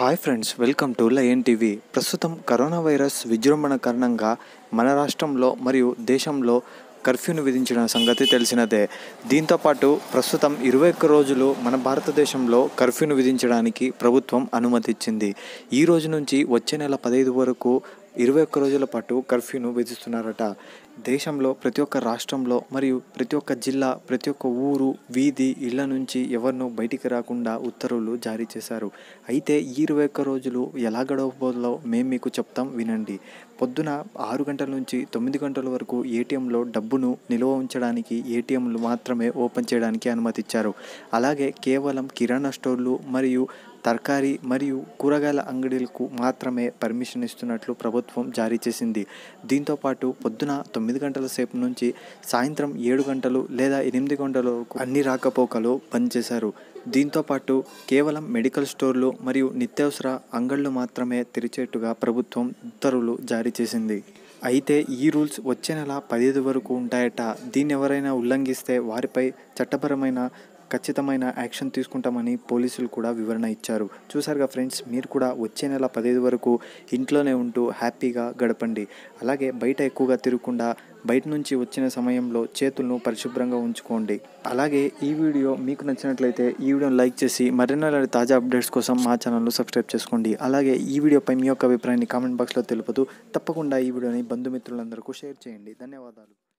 hi friends welcome to Lion TV ప్రస్తుతం corona virus విజృంభణ కారణంగా మన రాష్ట్రంలో మరియు దేశంలో కర్ఫ్యూను విధించిన సంగతి తెలిసినదే దీంతోపాటు ప్రస్తుతం ఇరవై ఒక్క రోజులు మన భారతదేశంలో కర్ఫ్యూను విధించడానికి ప్రభుత్వం అనుమతిచ్చింది ఈ రోజు నుంచి వచ్చే నెల పదహైదు వరకు ఇరవై ఒక్క రోజుల పాటు కర్ఫ్యూను విధిస్తున్నారట దేశంలో ప్రతి ఒక్క రాష్ట్రంలో మరియు ప్రతి ఒక్క జిల్లా ప్రతి ఒక్క ఊరు వీధి ఇళ్ల నుంచి ఎవరినూ బయటికి రాకుండా ఉత్తర్వులు జారీ చేశారు అయితే ఈ ఇరవై ఒక్క రోజులు ఎలా గడవబోదో మేము మీకు చెప్తాం వినండి పొద్దున ఆరు గంటల నుంచి తొమ్మిది గంటల వరకు ఏటీఎంలో డబ్బును నిల్వ ఉంచడానికి ఏటీఎంలు మాత్రమే ఓపెన్ చేయడానికి అనుమతిచ్చారు అలాగే కేవలం కిరాణా స్టోర్లు మరియు తరకారీ మరియు కూరగాయల అంగడిలకు మాత్రమే పర్మిషన్ ఇస్తున్నట్లు ప్రభుత్వం జారీ చేసింది దీంతోపాటు పొద్దున తొమ్మిది గంటల సేపు నుంచి సాయంత్రం ఏడు గంటలు లేదా ఎనిమిది గంటల వరకు అన్ని రాకపోకలు బంద్ చేశారు దీంతోపాటు కేవలం మెడికల్ స్టోర్లు మరియు నిత్యావసర అంగళ్ళు మాత్రమే తెరిచేట్టుగా ప్రభుత్వం ఉత్తర్వులు జారీ చేసింది అయితే ఈ రూల్స్ వచ్చే నెల పదిహేదు వరకు ఉంటాయట దీన్ని ఎవరైనా ఉల్లంఘిస్తే వారిపై చట్టపరమైన ఖచ్చితమైన యాక్షన్ తీసుకుంటామని పోలీసులు కూడా వివరణ ఇచ్చారు చూసారుగా ఫ్రెండ్స్ మీరు కూడా వచ్చే నెల పదిహేదు వరకు ఇంట్లోనే ఉంటూ హ్యాపీగా గడపండి అలాగే బయట ఎక్కువగా తిరగకుండా బయట నుంచి వచ్చిన సమయంలో చేతులను పరిశుభ్రంగా ఉంచుకోండి అలాగే ఈ వీడియో మీకు నచ్చినట్లయితే ఈ వీడియోని లైక్ చేసి మరెన్నో ఇలాంటి తాజా అప్డేట్స్ కోసం మా ఛానల్ను సబ్స్క్రైబ్ చేసుకోండి అలాగే ఈ వీడియోపై మీ యొక్క అభిప్రాయాన్ని కామెంట్ బాక్స్లో తెలుపుతూ తప్పకుండా ఈ వీడియోని బంధుమిత్రులందరికీ షేర్ చేయండి ధన్యవాదాలు